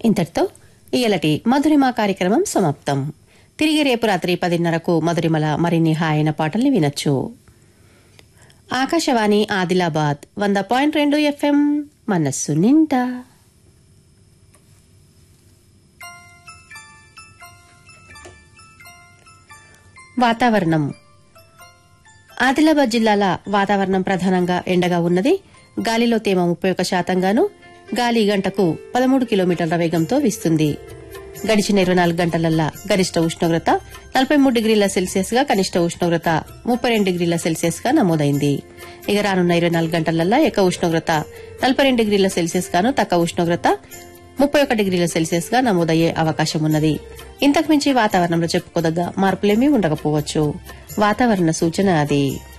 ఇంతటితో ఇయలటి మధురిమ కార్యక్రమం సమాప్తం తిరిగి రేపు రాత్రి పదిన్నరకు మధురిమల మరిన్ని హాయన పాటల్ని వినొచ్చు ఆకాశవాణి ఆదిలాబాద్ వంద పాయింట్ రెండు ఎఫ్ఎం మనస్సు నిండా వాతావరణం ఆదిలాబాద్ జిల్లాల వాతావరణం ప్రధానంగా ఎండగా ఉన్నది గాలిలో తేమ ముప్పై ఒక శాతంగాను గాలి గంటకు పదమూడు కిలోమీటర్ల వేగంతో వీస్తుంది గడిచిన ఇరవై నాలుగు గంటలల్లా గరిష్ట ఉష్ణోగ్రత నలభై మూడు డిగ్రీల సెల్సియస్ గా కనిష్ట ఉష్ణోగ్రత ముప్పై రెండు డిగ్రీల సెల్సియస్ గా నమోదైంది ఇక రానున్న ఇరవై నాలుగు గంటలల్లా ఎక్క ఉష్ణోగ్రత నలభై రెండు డిగ్రీల సెల్సియస్ గాను తక్కువ ఉష్ణోగ్రత ముప్పై ఒక డిగ్రీల సెల్సియస్ గా నమోదయ్యే అవకాశం ఉన్నది ఇంతకు మించి వాతావరణంలో చెప్పుకోదగ్గ మార్పులేమీ ఉండకపోవచ్చు వాతావరణ సూచన అది